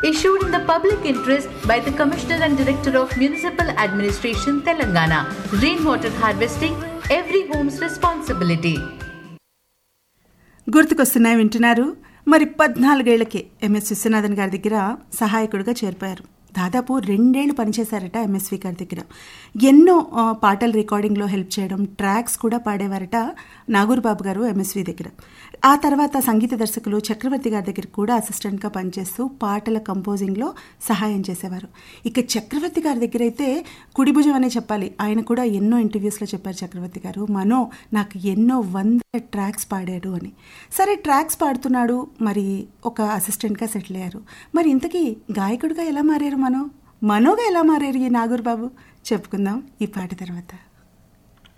issued in the public interest by the Commissioner and Director of Municipal Administration, Telangana. Rainwater harvesting, every home's responsibility. గుర్తుకొస్తున్నాయి వింటున్నారు మరి పద్నాలుగేళ్లకే MS Viswanathan గారి దగ్గర సహాయకుడిగా చేరిపోయారు దాదాపు రెండేళ్లు పనిచేశారట ఎంఎస్వి గారి దగ్గర ఎన్నో ఆ, పాటల రికార్డింగ్లో హెల్ప్ చేయడం ట్రాక్స్ కూడా పాడేవారట నాగూర్ బాబు గారు ఎంఎస్వి దగ్గర ఆ తర్వాత సంగీత దర్శకులు చక్రవర్తి గారి దగ్గర కూడా అసిస్టెంట్గా పనిచేస్తూ పాటల కంపోజింగ్లో సహాయం చేసేవారు ఇక చక్రవర్తి గారి దగ్గర అయితే కుడిభుజం అనే చెప్పాలి ఆయన కూడా ఎన్నో ఇంటర్వ్యూస్లో చెప్పారు చక్రవర్తి గారు మనో నాకు ఎన్నో వంద ట్రాక్స్ పాడాడు అని సరే ట్రాక్స్ పాడుతున్నాడు మరి ఒక అసిస్టెంట్గా సెటిల్ అయ్యారు మరి ఇంతకీ గాయకుడిగా ఎలా మారారు మనో మనోగా ఎలా మారారు ఈ నాగూర్ బాబు చెప్పుకుందాం ఈ పాట తర్వాత